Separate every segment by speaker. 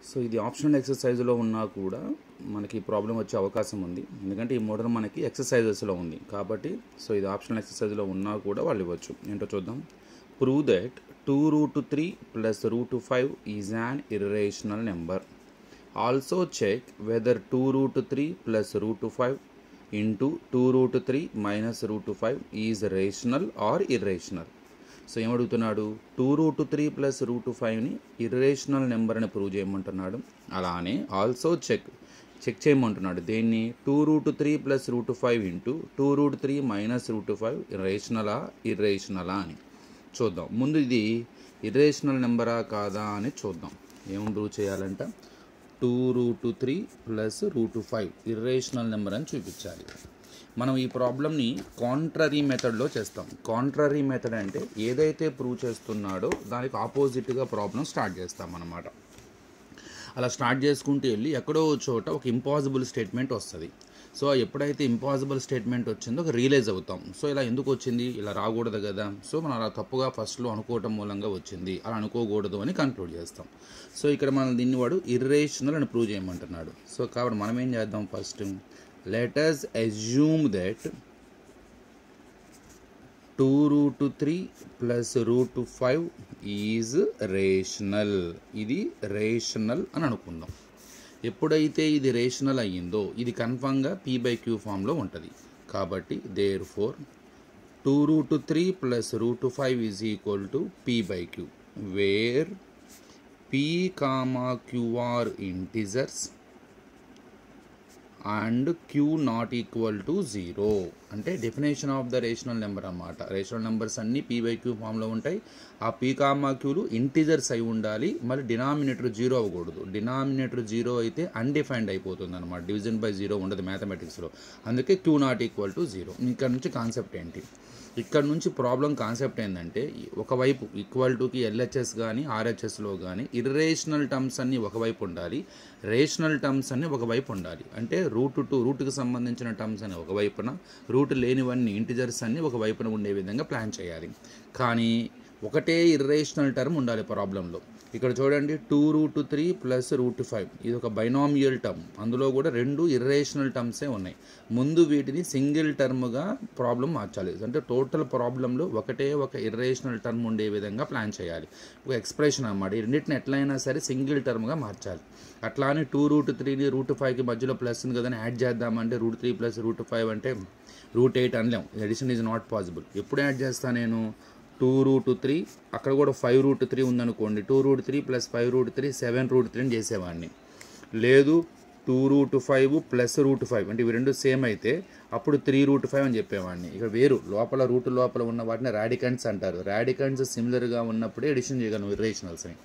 Speaker 1: so ఇది optional ఎక్సర్సైజ్లో ఉన్నా కూడా మనకి ప్రాబ్లం వచ్చే అవకాశం ఉంది ఎందుకంటే ఈ మోడల్ మనకి ఎక్సర్సైజెస్లో ఉంది కాబట్టి సో ఇది ఆప్షనల్ ఎక్సర్సైజ్లో ఉన్నా కూడా వాళ్ళు ఇవ్వచ్చు ఏంటో చూద్దాం prove that two root three plus root five is an irrational number also check whether two root three plus root five into two root three minus root five is rational or irrational so ఏమడుగుతున్నాడు two root three plus root ఫైవ్ని irrational number అని prove చేయమంటున్నాడు అలానే also check check చేయమంటున్నాడు దేన్ని two root three plus root five into two root three minus root five రేషనలా ఇర్రేషనలా అని చూద్దాం ముందు ఇది ఇర్రేషనల్ నెంబరా కాదా అని చూద్దాం ఏం ప్రూవ్ చేయాలంట two root three plus root five irrational number అని చూపించాలి మనం ఈ ప్రాబ్లమ్ని కాంట్రరీ మెథడ్లో చేస్తాం కాంట్రరీ మెథడ్ అంటే ఏదైతే ప్రూవ్ చేస్తున్నాడో దానికి ఆపోజిట్గా ప్రాబ్లం స్టార్ట్ చేస్తాం అన్నమాట అలా స్టార్ట్ చేసుకుంటూ వెళ్ళి ఎక్కడో ఓ చోట ఒక ఇంపాసిబుల్ స్టేట్మెంట్ వస్తుంది సో ఎప్పుడైతే ఇంపాసిబుల్ స్టేట్మెంట్ వచ్చిందో ఒక రియలైజ్ అవుతాం సో ఇలా ఎందుకు వచ్చింది ఇలా రాకూడదు కదా సో మనం అలా తప్పుగా ఫస్ట్లో అనుకోవటం మూలంగా వచ్చింది అలా అనుకోకూడదు అని కన్క్లూడ్ చేస్తాం సో ఇక్కడ మనం దీన్ని వాడు ఇర్రేషనల్ అని ప్రూవ్ చేయమంటున్నాడు సో కాబట్టి మనం ఏం చేద్దాం first let us assume that two root three plus root five is rational ఇది రేషనల్ అని అనుకుందాం ఎప్పుడైతే ఇది రేషనల్ అయ్యిందో ఇది కన్ఫామ్గా పీ బై క్యూ ఫామ్లో ఉంటుంది కాబట్టి therefore two root three plus root five is equal to P by Q where P comma Q are integers and Q not equal to zero అంటే definition of the rational number అన్నమాట rational numbers అన్నీ P by Q ఫామ్లో ఉంటాయి ఆ P comma క్యూలు integers అయి ఉండాలి మళ్ళీ denominator zero అవ్వకూడదు డినామినేటర్ జీరో అయితే అన్డిఫైన్డ్ అయిపోతుంది అనమాట డివిజన్ బై జీరో ఉండదు మ్యాథమెటిక్స్లో అందుకే Q not equal to zero ఇక్కడ నుంచి కాన్సెప్ట్ ఏంటి ఇక్కడ నుంచి ప్రాబ్లం కాన్సెప్ట్ ఏంటంటే ఒకవైపు ఈక్వల్ టుకి ఎల్హెచ్ఎస్ కానీ ఆర్హెచ్ఎస్లో కానీ ఇర్రేషనల్ టర్మ్స్ అన్నీ ఒకవైపు ఉండాలి రేషనల్ టర్మ్స్ అన్నీ ఒకవైపు ఉండాలి అంటే రూట్ టు రూట్కి సంబంధించిన టర్మ్స్ అని ఒకవైపున రూట్ లేనివన్నీ ఇంటిజర్స్ అన్నీ ఒకవైపున ఉండే విధంగా ప్లాన్ చేయాలి కానీ ఒకటే ఇర్రేషనల్ టర్మ్ ఉండాలి ప్రాబ్లంలో ఇక్కడ చూడండి two root three plus root five ఇది ఒక బైనామియల్ టర్మ్ అందులో కూడా రెండు ఇర్రేషనల్ టర్మ్సే ఉన్నాయి ముందు వీటిని సింగిల్ టర్మ్గా ప్రాబ్లం మార్చాలి అంటే టోటల్ ప్రాబ్లంలో ఒకటే ఒక ఇర్రేషనల్ టర్మ్ ఉండే విధంగా ప్లాన్ చేయాలి ఒక ఎక్స్ప్రెషన్ అన్నమాట ఈ రెండింటిని ఎట్లయినా సరే సింగిల్ టర్మ్గా మార్చాలి అట్లా అని టూ రూట్ త్రీని రూట్ ఫైవ్కి మధ్యలో ప్లస్ ఉంది కదా యాడ్ చేద్దామంటే root three plus root five అంటే రూట్ ఎయిట్ అనలేం ఎడిషన్ ఈజ్ నాట్ పాసిబుల్ ఎప్పుడు యాడ్ చేస్తాను నేను టూ రూట్ త్రీ అక్కడ కూడా ఫైవ్ రూట్ త్రీ ఉందనుకోండి two root three plus five root three seven root three అని చేసేవాడిని లేదు two root five plus root five అంటే ఇవి రెండు సేమ్ అయితే అప్పుడు త్రీ రూట్ ఫైవ్ అని చెప్పేవాడిని ఇక వేరు లోపల రూట్ లోపల ఉన్న వాటిని రాడికంట్స్ అంటారు రాడికంట్స్ సిమిలర్గా ఉన్నప్పుడే ఎడిషన్ చేయగలను ఇర్రేషనల్స్ని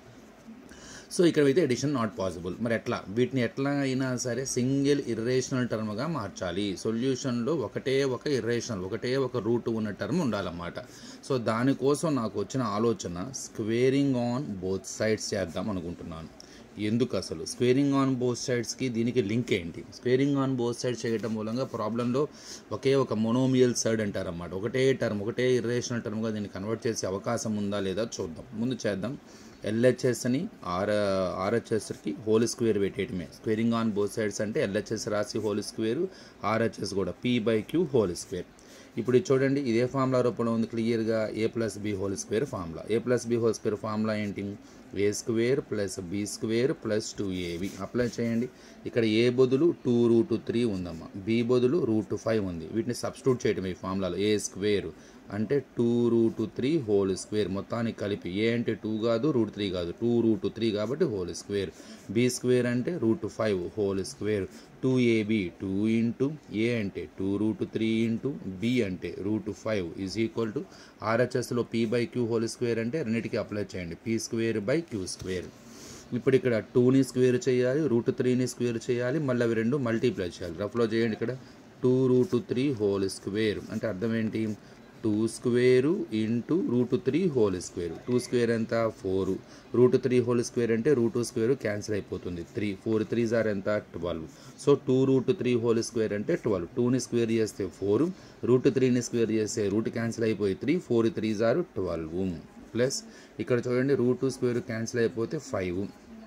Speaker 1: సో ఇక్కడ అయితే ఎడిషన్ నాట్ పాసిబుల్ మరి ఎట్లా వీటిని ఎట్లా అయినా సరే సింగిల్ ఇర్రేషనల్ టర్మ్గా మార్చాలి సొల్యూషన్లో ఒకటే ఒక ఇర్రేషనల్ ఒకటే ఒక రూట్ ఉన్న టర్మ్ ఉండాలన్నమాట సో దానికోసం నాకు వచ్చిన ఆలోచన స్క్వేరింగ్ ఆన్ బోత్ సైడ్స్ చేద్దాం అనుకుంటున్నాను ఎందుకు అసలు స్క్వేరింగ్ ఆన్ బోత్ సైడ్స్కి దీనికి లింక్ ఏంటి స్క్వేరింగ్ ఆన్ బోత్ సైడ్స్ చేయడం మూలంగా ప్రాబ్లంలో ఒకే ఒక మొనోమియల్ సైడ్ అంటారన్నమాట ఒకటే టర్మ్ ఒకటే ఇర్రేషనల్ టర్మ్గా దీన్ని కన్వర్ట్ చేసే అవకాశం ఉందా లేదా చూద్దాం ముందు చేద్దాం ఎల్హెచ్ఎస్ని ఆర్ ఆర్హెచ్ఎస్కి హోల్ స్క్వేర్ పెట్టేయటమే స్క్వేరింగ్ ఆన్ బోత్ సైడ్స్ అంటే ఎల్హెచ్ఎస్ రాసి హోల్ స్క్వేర్ ఆర్హెచ్ఎస్ కూడా P by Q whole square ఇప్పుడు ఇది చూడండి ఇదే ఫార్ములా రూపంలో ఉంది క్లియర్గా A plus B whole square formula A plus B whole square formula ఏంటి ఏ square plus B square plus two ఏవి అప్లై చేయండి ఇక్కడ ఏ బదులు టూ రూట్ త్రీ ఉందమ్మా బి బదులు రూట్ ఫైవ్ ఉంది వీటిని సబ్స్టిట్యూట్ చేయటం ఈ ఫార్ములాలో ఏ స్క్వేర్ అంటే two root three whole square మొత్తానికి కలిపి ఏ అంటే టూ కాదు రూట్ త్రీ కాదు టూ రూట్ త్రీ కాబట్టి హోల్ స్క్వేర్ బి స్క్వేర్ అంటే root five whole square two AB two into A అంటే two root three into B అంటే root five is equal to ఆర్హెచ్ఎస్లో P by Q whole square అంటే రెండింటికి apply చేయండి P square by queue square ఇప్పుడు ఇక్కడ టూని స్క్వేర్ చేయాలి రూట్ త్రీని స్క్వేర్ చేయాలి మళ్ళీ అవి రెండు మల్టీప్లై చేయాలి రఫ్లో చేయండి ఇక్కడ two root three whole square అంటే అర్థం ఏంటి two square into root three whole square two square ఎంత four root three whole square అంటే రూట్ స్క్వేర్ క్యాన్సిల్ అయిపోతుంది త్రీ ఫోర్ త్రీ జార్ ఎంత twelve so two root three whole square అంటే twelve టూని square చేస్తే ఫోర్ రూట్ త్రీని square చేస్తే root cancel అయిపోయి three four three are twelve plus ఇక్కడ చూడండి రూట్ స్క్వేర్ క్యాన్సిల్ అయిపోతే ఫైవ్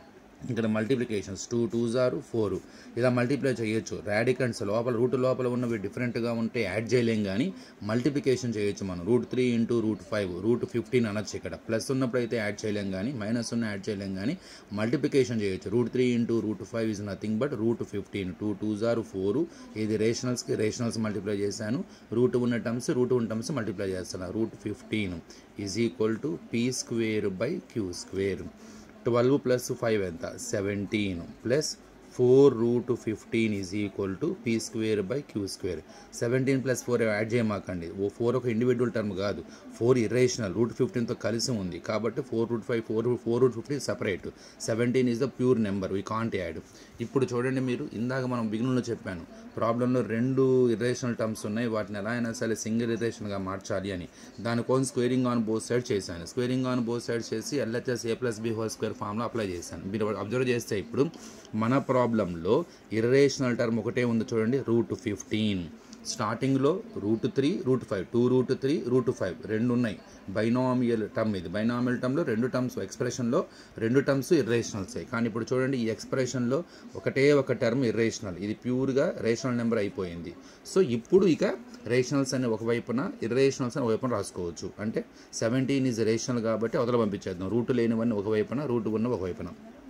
Speaker 1: ఇక్కడ మల్టిప్లికేషన్స్ టూ టూ జారు ఫోర్ ఇలా మల్టిప్లై చేయొచ్చు రాడికంట్స్ లోపల రూట్ లోపల ఉన్నవి డిఫరెంట్గా ఉంటే యాడ్ చేయలేం కానీ మల్టిప్లికేషన్ చేయొచ్చు మనం root three into root five root fifteen అనొచ్చు ఇక్కడ ప్లస్ ఉన్నప్పుడు అయితే యాడ్ చేయలేం కానీ మైనస్ ఉన్న యాడ్ చేయలేం కానీ మల్టిప్లికేషన్ చేయొచ్చు root three into root five is nothing but root fifteen two two jar four ఇది రేషనల్స్కి రేషనల్స్ మల్టిప్లై చేశాను రూట్ ఉన్న టర్మ్స్ రూట్ ఉన్న టర్మ్స్ మల్టిప్లై చేస్తాను root fifteen is equal to p square by queue square twelve plus five ఎంత seventeen plus four root fifteen is equal to p square by queue square seventeen plus four add చేయమాకండి ఓ four ఒక individual term కాదు four irrational root ఫిఫ్టీన్తో కలిసి ఉంది కాబట్టి four root five four four root fifteen separate seventeen is the pure number we can't add ఇప్పుడు చూడండి మీరు ఇందాక మనం బిగినింగ్లో చెప్పాను ప్రాబ్లంలో రెండు ఇరేషనల్ టర్మ్స్ ఉన్నాయి వాటిని ఎలా అయినా సరే సింగిల్ ఇరేషన్గా మార్చాలి అని దానికోసం స్క్వేరింగ్ ఆన్ బోత్ సైడ్ చేశాను స్క్వేరింగ్ ఆన్ బోత్ సైడ్ చేసి LHS a plus B whole square ఫామ్లో అప్లై చేశాను మీరు అబ్జర్వ్ చేస్తే ఇప్పుడు మన ప్రాబ్లంలో ఇర్రేషనల్ టర్మ్ ఒకటే ఉంది చూడండి రూట్ ఫిఫ్టీన్ స్టార్టింగ్లో root three root five two root three root five రెండు ఉన్నాయి బైనామియల్ టర్మ్ ఇది బైనామియల్ టర్మ్లో రెండు టర్మ్స్ ఎక్స్ప్రెషన్లో రెండు టర్మ్స్ ఇర్రేషనల్స్ కానీ ఇప్పుడు చూడండి ఈ ఎక్స్ప్రెషన్లో ఒకటే ఒక టర్మ్ ఇర్రేషనల్ ఇది ప్యూర్గా రేషనల్ నెంబర్ అయిపోయింది సో ఇప్పుడు ఇక రేషనల్స్ అనే ఒకవైపున ఇర్రేషనల్స్ అని ఒకవైపున రాసుకోవచ్చు అంటే సెవెంటీన్ ఈజ్ రేషనల్ కాబట్టి అవతల పంపించేద్దాం రూట్ లేనివన్నీ ఒకవైపున రూట్ ఉన్న ఒకవైపున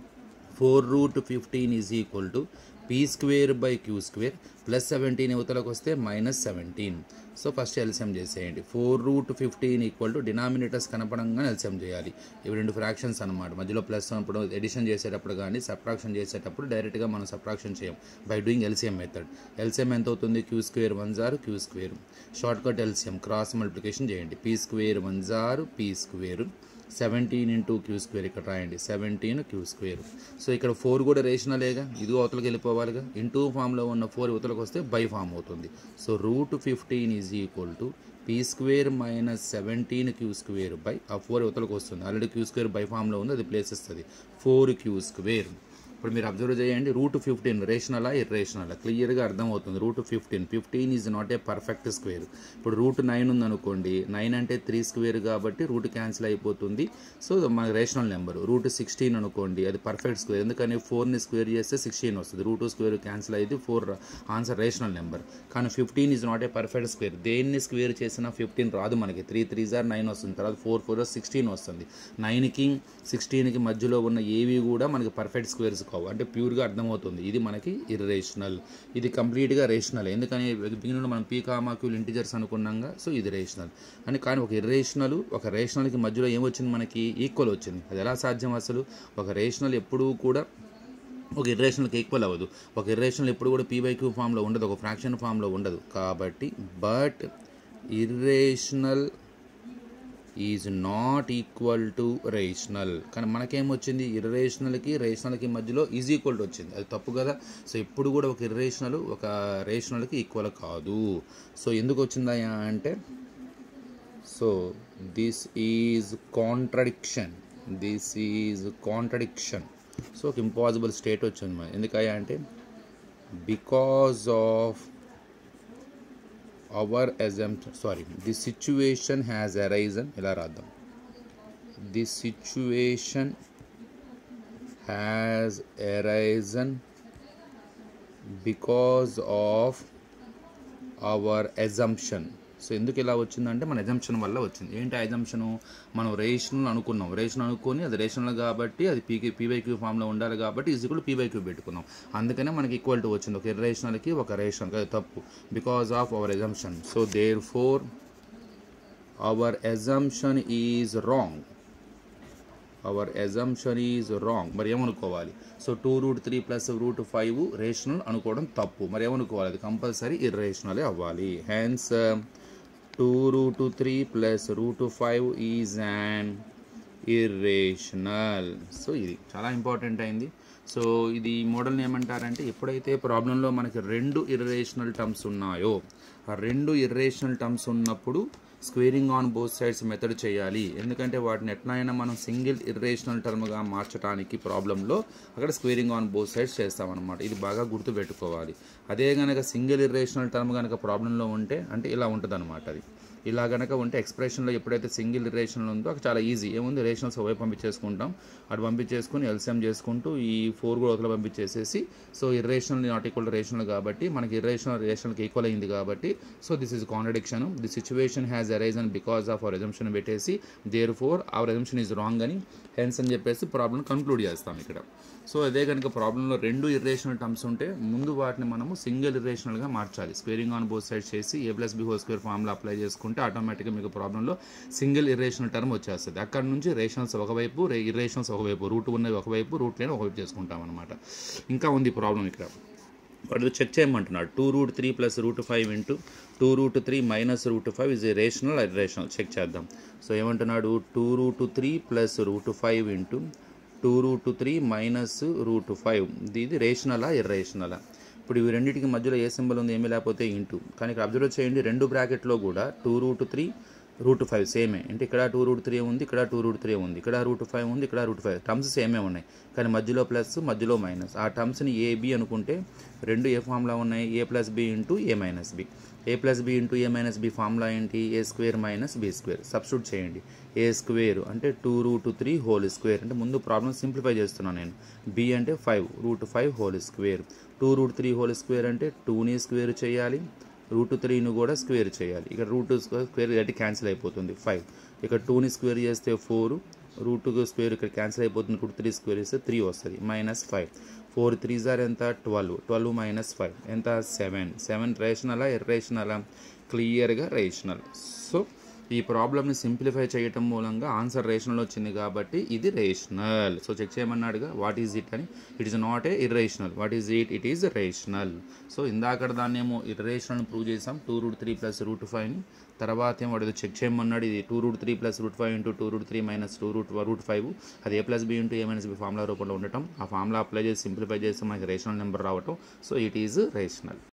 Speaker 1: four root fifteen is equal to p square by queue square plus seventeen యువతలకు వస్తే minus seventeen so first LCM చేసేయండి four root fifteen equal to denominators కనపడంగా ఎల్సిఎం చేయాలి ఇవి రెండు ఫ్రాక్షన్స్ అనమాట మధ్యలో ప్లస్ అప్పుడు ఎడిషన్ చేసేటప్పుడు కానీ సబ్ట్రాక్షన్ చేసేటప్పుడు డైరెక్ట్గా మనం సబ్ట్రాక్షన్ చేయం by doing LCM method LCM ఎంత అవుతుంది క్యూ స్క్వేర్ వన్ జారు q square shortcut LCM cross multiplication చేయండి పీ స్క్వేర్ వన్ జారు p square seventeen into q square ఇక్కడ రాయండి సెవెంటీన్ క్యూ స్క్వేర్ సో ఇక్కడ ఫోర్ కూడా రేషనలేగా ఇది అవతలకి వెళ్ళిపోవాలిగా ఇంటూ ఫామ్లో ఉన్న ఫోర్ యువతలకు వస్తే బై ఫామ్ అవుతుంది so root fifteen is equal to p square minus seventeen q square by ఆ ఫోర్ యువతలకు వస్తుంది ఆల్రెడీ క్యూ స్క్వేర్ బై ఫామ్లో ఉంది అది ప్లేస్ ఇస్తుంది ఫోర్ క్యూ స్క్వేర్ ఇప్పుడు మీరు అబ్జర్వ్ చేయండి రూట్ ఫిఫ్టీన్ రేషనలా ఇర్రేషనలా క్లియర్గా అర్థమవుతుంది root fifteen fifteen is not a perfect square ఇప్పుడు రూట్ నైన్ ఉందనుకోండి నైన్ అంటే త్రీ స్క్వేర్ కాబట్టి రూట్ క్యాన్సిల్ అయిపోతుంది సో మన రేషనల్ నెంబర్ రూట్ సిక్స్టీన్ అనుకోండి అది పర్ఫెక్ట్ స్క్వేర్ ఎందుకని ఫోర్ని స్క్వేర్ చేస్తే సిక్స్టీన్ వస్తుంది రూట్ స్క్వేర్ క్యాన్సిల్ అయితే ఫోర్ ఆన్సర్ రేషనల్ నెంబర్ కానీ fifteen is not a perfect square దేన్ని స్క్వేర్ చేసినా ఫిఫ్టీన్ రాదు మనకి త్రీ త్రీ జార్ నైన్ వస్తుంది తర్వాత ఫోర్ ఫోర్ సిక్స్టీన్ వస్తుంది నైన్కి సిక్స్టీన్కి మధ్యలో ఉన్న ఏవి కూడా మనకి పర్ఫెక్ట్ స్క్వేర్స్ కావు అంటే ప్యూర్గా అర్థమవుతుంది ఇది మనకి ఇర్రేషనల్ ఇది కంప్లీట్గా రేషనల్ ఎందుకని బిగినింగ్లో మనం పీ కామాక్యూల్ ఇంటిజర్స్ అనుకున్నాగా సో ఇది రేషనల్ అని కానీ ఒక ఇర్రేషనల్ ఒక రేషనల్కి మధ్యలో ఏమొచ్చింది మనకి ఈక్వల్ వచ్చింది అది ఎలా సాధ్యం అసలు ఒక రేషనల్ ఎప్పుడూ కూడా ఒక ఇర్రేషనల్కి ఈక్వల్ అవ్వదు ఒక ఇర్రేషనల్ ఎప్పుడు కూడా పీ బై క్యూ ఫామ్లో ఉండదు ఒక ఫ్రాక్షన్ ఫామ్లో ఉండదు కాబట్టి but irrational is not equal to rational కానీ మనకేమొచ్చింది ఇర్రేషనల్కి రేషనల్కి మధ్యలో ఈజ్ ఈక్వల్ టు వచ్చింది అది తప్పు కదా సో ఎప్పుడు కూడా ఒక ఇర్రేషనల్ ఒక రేషనల్కి ఈక్వల్ కాదు సో ఎందుకు వచ్చిందా అంటే so this is contradiction this is contradiction so ఒక ఇంపాసిబుల్ స్టేట్ వచ్చింది మరి ఎందుకయ్యా అంటే because of our assumption sorry the situation has arisen ఇలా రాద్దాం the situation has arisen because of our assumption so ఎందుకు ఇలా వచ్చిందంటే మన ఎజంప్షన్ వల్ల వచ్చింది ఏంటి ఎజంప్షను మనం రేషనల్ అనుకున్నాం రేషన్ అనుకొని అది రేషనల్ కాబట్టి అది పీకి పీవైక్యూ ఫామ్లో ఉండాలి కాబట్టి ఈజ్ కూడా పీవైక్యూ పెట్టుకున్నాం అందుకనే మనకి ఈక్వల్ టు వచ్చింది ఒక ఇర్రేషనల్కి ఒక రేషన్ అది తప్పు because of our assumption so therefore our assumption is wrong our assumption is wrong మరి ఏమనుకోవాలి so two root three plus root five rational అనుకోవడం తప్పు మరి ఏమనుకోవాలి అది కంపల్సరీ ఇర్రేషనలే అవ్వాలి hence two root three plus root five is and irrational so ఇది చాలా ఇంపార్టెంట్ అయింది సో ఇది మోడల్ని ఏమంటారంటే ఎప్పుడైతే ప్రాబ్లంలో మనకి రెండు ఇర్రేషనల్ టర్మ్స్ ఉన్నాయో ఆ రెండు ఇర్రేషనల్ టర్మ్స్ ఉన్నప్పుడు squaring on both sides method చేయాలి ఎందుకంటే వాటిని ఎట్లయినా మనం సింగిల్ ఇర్రేషనల్ టర్మ్గా మార్చడానికి ప్రాబ్లంలో అక్కడ స్క్వేరింగ్ ఆన్ బోత్ సైడ్స్ చేస్తామన్నమాట ఇది బాగా గుర్తుపెట్టుకోవాలి అదే కనుక సింగిల్ ఇర్రేషనల్ టర్మ్ కనుక ప్రాబ్లంలో ఉంటే అంటే ఇలా ఉంటుంది అనమాట అది ఇలా గనక ఉంటే ఎక్స్ప్రెషన్లో ఎప్పుడైతే సింగిల్ రేషనల్ ఉందో అక్కడ చాలా ఈజీ ఏముంది రేషనల్స్ ఒకవైపు పంపించేసుకుంటాం అటు పంపించేసుకుని ఎల్సిఎం చేసుకుంటూ ఈ ఫోర్ కూడా ఒకలా పంపించేసేసి so irrational not equal rational కాబట్టి మనకి ఇర్రేషనల్ రేషనల్కి ఈక్వల్ అయింది కాబట్టి so this is contradiction the situation has arisen because of our assumption పెట్టేసి therefore our assumption is wrong అని హెన్స్ అని చెప్పేసి ప్రాబ్లం కంక్లూడ్ చేస్తాం ఇక్కడ సో అదే కనుక ప్రాబ్లంలో రెండు ఇర్రేషనల్ టర్మ్స్ ఉంటే ముందు వాటిని మనము సింగిల్ ఇర్రేషనల్గా మార్చాలి స్క్వేరింగ్ ఆన్ బోత్ సైడ్స్ చేసి a plus B whole square formula apply చేసుకుంటే ఆటోమేటిక్గా మీకు ప్రాబ్లంలో సింగిల్ ఇర్రేషనల్ టర్మ్ వచ్చేస్తుంది అక్కడ నుంచి రేషనల్స్ ఒకవైపు ఇర్రేషనల్స్ ఒకవైపు రూట్ ఉన్నది ఒకవైపు రూట్ లేని ఒకవైపు చేసుకుంటాం అనమాట ఇంకా ఉంది ప్రాబ్లం ఇక్కడ వాడు చెక్ చేయమంటున్నాడు two root three plus root five into two root three minus root five is rational irrational check చేద్దాం సో ఏమంటున్నాడు two root three plus root five into two root three minus root five ఇది రేషనలా ఇర్రేషనలా ఇప్పుడు ఇవి రెండింటికి మధ్యలో ఏ symbol ఉంది ఏమీ లేకపోతే ఇంటూ కానీ ఇక్కడ అబ్జర్వ్ చేయండి రెండు బ్రాకెట్లో కూడా two root three root five సేమే అంటే ఇక్కడ టూ రూట్ త్రీ ఉంది ఇక్కడ టూ రూట్ త్రీ ఉంది ఇక్కడ రూట్ ఫైవ్ ఉంది ఇక్కడ రూట్ ఫైవ్ టర్మ్స్ సేమే ఉన్నాయి కానీ మధ్యలో ప్లస్ మధ్యలో మైనస్ ఆ టర్మ్స్ని ఏ బి అనుకుంటే రెండు ఏ ఫామ్లా ఉన్నాయి a plus b into a minus b a plus b into a minus b formula ఏంటి ఏ square minus b square substitute చేయండి ఏ స్క్వేర్ అంటే two root three whole square అంటే ముందు ప్రాబ్లం సింప్లిఫై చేస్తున్నాను నేను బి అంటే five root five whole square two root three whole square అంటే టూని స్క్వేర్ చేయాలి రూట్ త్రీని కూడా స్క్వేర్ చేయాలి ఇక్కడ రూట్ స్క్వేర్ గట్టి క్యాన్సిల్ అయిపోతుంది ఫైవ్ ఇక్కడ టూని స్క్వేర్ చేస్తే ఫోర్ రూట్ స్క్వేర్ ఇక్కడ క్యాన్సిల్ అయిపోతుంది రూట్ త్రీ స్క్వేర్ చేస్తే త్రీ వస్తుంది minus five four three jar ఎంత ట్వెల్వ్ ట్వెల్వ్ మైనస్ ఫైవ్ ఎంత సెవెన్ సెవెన్ రేషనలా ఇర్రేషనలా క్లియర్గా రేషనల్ సో ఈ ప్రాబ్లమ్ని సింప్లిఫై చేయటం మూలంగా ఆన్సర్ రేషనల్ వచ్చింది కాబట్టి ఇది రేషనల్ సో చెక్ చేయమన్నాడుగా వాట్ ఈజ్ ఇట్ అని it is not a irrational what is it it is rational so ఇందాక దాన్ని ఏమో ఇర్రేషనల్ ప్రూవ్ చేసాం two root three plus root ఫైవ్ని తర్వాత ఏమో వాడు చెక్ చేయమన్నాడు ఇది two root three plus root five into two root three minus two root root five అది a plus b into a minus b formula రూపంలో ఉండటం ఆ ఫార్ములా అప్లై చేసి సింప్లిఫై చేసి మనకి రేషనల్ నెంబర్ రావటం సో ఇట్ ఈజ్ రేషనల్